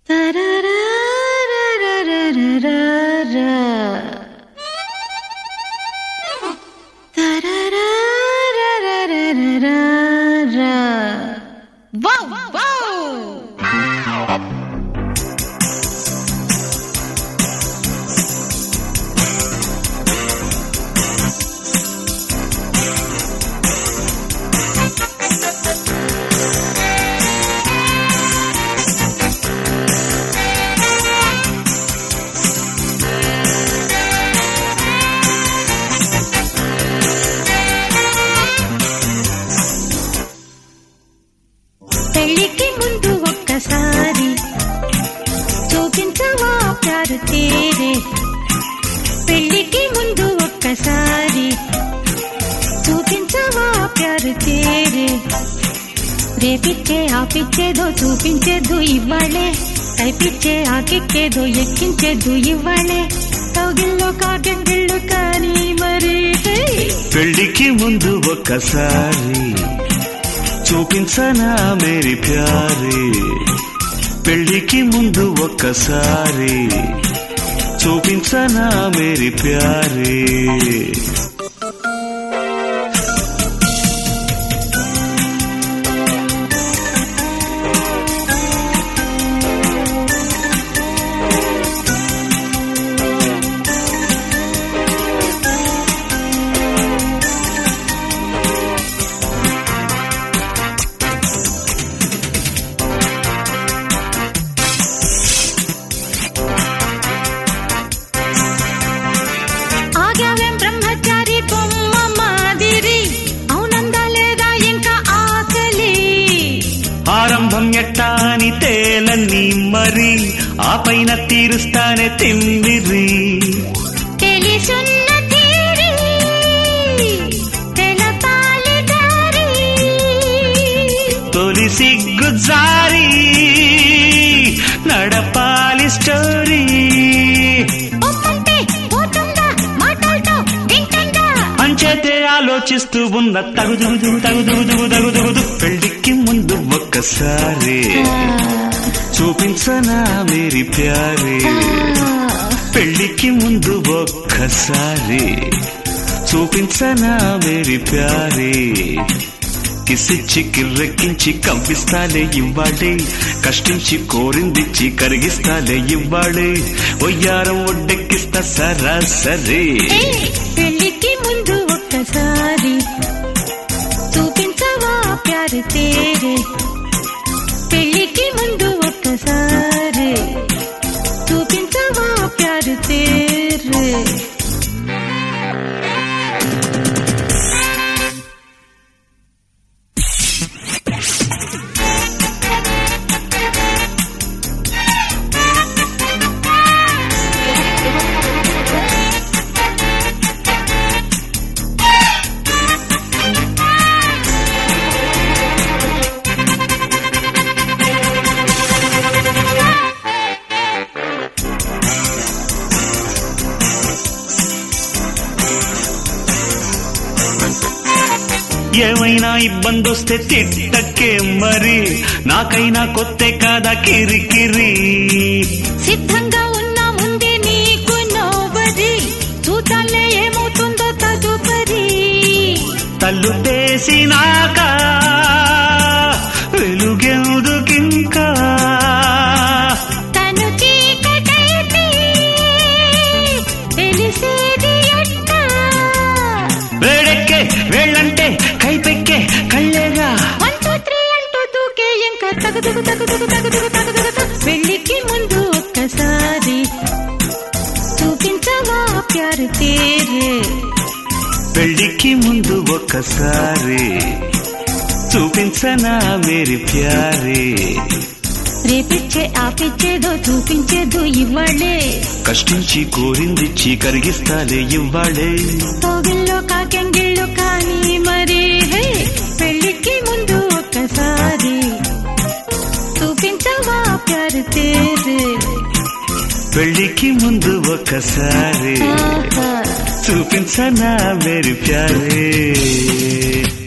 Wow, wow. పెళ్లికి ముందు ఒక్కసారి చూపించవా ప్యారు తీరే పెళ్లికి ముందు ఒక్కసారి చూపించవా ప్యారు తీరే రేపిచ్చే ఆపిచ్చేదో చూపించేదు ఇవ్వాలే కైపిచ్చే ఆకెక్కేదో ఎక్కించేదు ఇవ్వాలే కౌగిల్లో కాకెంగిళ్ళు కానీ మరి హే. పెళ్లికి ముందు ఒక్కసారి చూపించనా మేరీ ప్యారి పెళ్లికి ముందు ఒక్కసారి చూపించనా మేరీ ప్యారి ఆగావేం బ్రహ్మచారి బొమ్మ మాదిరి అవునందా లేదా ఇంకా ఆకలి ఆరంభం ఎట్టా అని తేలని మరి ఆ పైన తీరుస్తానే తిమ్మిరి తెలిసున్న తీరి తెలపాలి దారి తొలి సిగ్గు జారి నడపాలి స్టోరీ ఒమ్మంటే పోతుందా మాటలతో వింటుందా అంచేతే ఆలోచిస్తూ ఉన్న తగుదుగుదు తగుదుగుదు తగుదుగుదు పెళ్లికి ముందు ఒక్కసారి చూపించనా మేరీ ప్యారి పెళ్లికి ముందు ఒక్కసారి చూపించనా మేరీ ప్యారి కిసిచ్చి కిర్రెక్కించి కంపిస్తాలే ఇవ్వాడే కష్టించి కోరిందిచ్చి కరిగిస్తాలే ఇవ్వాడే ఒయ్యారం ఒడ్డెక్కిస్తా సరాసరి ఏ, పెళ్లికి ముందు ఒక్కసారి చూపించవా ప్యారు తేరే పెళ్లికి ముందు ఒక్కసారి చూపించవా ప్యారు తేరే ఏమైనా ఇబ్బంది వస్తే తిట్టకే మరి నాకైనా కొత్త కాదా కిరికిరి సిద్ధంగా ఉన్నా ముందే నీకు నోబది చూడాలే ఏమవుతుందో తదుపరి తల్లు తేసినాక వెలుగెందుకింకా తను చీకటైతే తెలిసేది ఎట్టా వేడెక్కే వేళ్ళంటే కైపెక్కే కళ్ళేగా వన్ టూ త్రీ అంటూ దూకే ఇంకా తగదుగు తగదుగు తగదుగు తగదుగు పెళ్లికి ముందు ఒక్కసారి చూపించవా ప్యారు తేరే పెళ్లికి ముందు ఒక్కసారి చూపించనా మేరీ ప్యారి రేపిచ్చే ఆపిచ్చేదో చూపించేదో ఇవ్వాలే కష్టించి కోరిందిచ్చి కరిగిస్తాలే ఇవ్వాళే పోగిల్లో కాకెంగిళ్ళు కానీ మరి హే పెళ్లికి ముందు ఒక్కసారి చూపించవా ప్యారు తేరే పెళ్లికి ముందు ఒక్కసారి ఆహా చూపించనా మేరీ ప్యారే